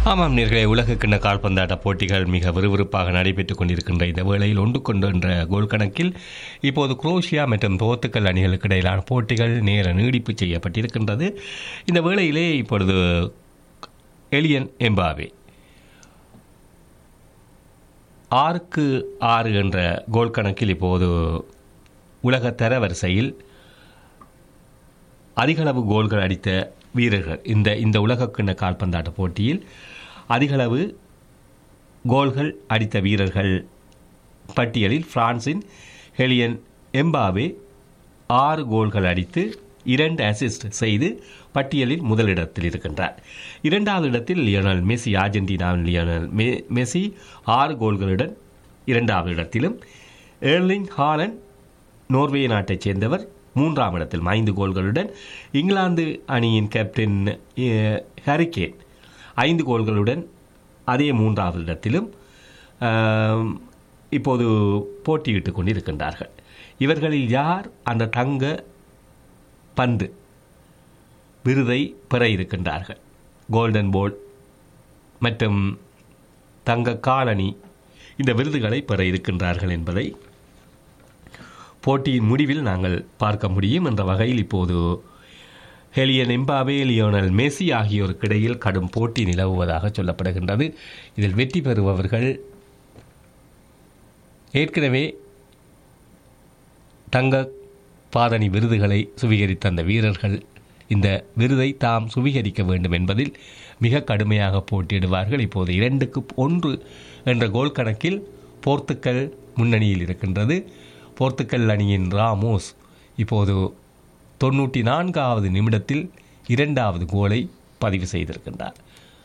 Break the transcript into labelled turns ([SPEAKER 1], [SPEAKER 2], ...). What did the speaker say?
[SPEAKER 1] ஆமாம் நேர்களே உலக கிண்ண கால்பந்தாட்ட போட்டிகள் மிக விறுவிறுப்பாக நடைபெற்றுக் கொண்டிருக்கின்ற இந்த வேளையில் ஒன்று கொண்டு என்ற கோல் கணக்கில் இப்போது குரோஷியா மற்றும் போர்த்துக்கல் அணிகளுக்கு இடையிலான போட்டிகள் நேர நீடிப்பு செய்யப்பட்டிருக்கின்றது இந்த வேளையிலே இப்பொழுது எலியன் எம்பாவே ஆறுக்கு ஆறு என்ற கோல் கணக்கில் இப்போது உலக தரவரிசையில் அதிகளவு கோல்கள் அடித்த வீரர்கள் இந்த இந்த உலகக்கிண்ண கால்பந்தாட்ட போட்டியில் அதிகளவு கோல்கள் அடித்த வீரர்கள் பட்டியலில் பிரான்சின் ஹெலியன் எம்பாவே ஆறு கோல்கள் அடித்து இரண்டு அசிஸ்ட் செய்து பட்டியலில் முதலிடத்தில் இருக்கின்றார் இரண்டாவது இடத்தில் லியோனல் மெஸ்ஸி அர்ஜென்டினாவின் லியோனல் மெ மெஸ்ஸி ஆறு கோல்களுடன் இரண்டாவது இடத்திலும் ஏர்லிங் ஹாலன் நோர்வே நாட்டைச் சேர்ந்தவர் மூன்றாம் இடத்தில் ஐந்து கோல்களுடன் இங்கிலாந்து அணியின் கேப்டன் அஹ், ஹரிகேன் ஐந்து கோல்களுடன் அதே மூன்றாவது இடத்திலும் ஆம், இப்போது போட்டியிட்டுக் கொண்டிருக்கின்றார்கள் இவர்களில் யார் அந்த தங்க பந்து விருதை பெற இருக்கின்றார்கள் கோல்டன் போல் மற்றும் தங்க காலணி இந்த விருதுகளை பெற இருக்கின்றார்கள் என்பதை போட்டியின் முடிவில் நாங்கள் பார்க்க முடியும் என்ற வகையில் இப்போது ஹெலியன் எம்பாவே லியோனல் மெஸ்ஸி ஆகியோருக்கு இடையில் கடும் போட்டி நிலவுவதாக சொல்லப்படுகின்றது இதில் வெற்றி பெறுபவர்கள் ஏற்கனவே தங்க பாதணி விருதுகளை சுவீகரித்த அந்த வீரர்கள் இந்த விருதை தாம் சுவீகரிக்க வேண்டும் என்பதில் மிக கடுமையாக போட்டியிடுவார்கள் இப்போது இரண்டுக்கு ஒன்று என்ற கோல் கணக்கில் போர்த்துக்கல் முன்னணியில் இருக்கின்றது போர்த்துக்கல் அணியின் ராமோஸ் இப்போது தொண்ணூற்றி நான்காவது நிமிடத்தில் இரண்டாவது கோலை பதிவு செய்திருக்கின்றார்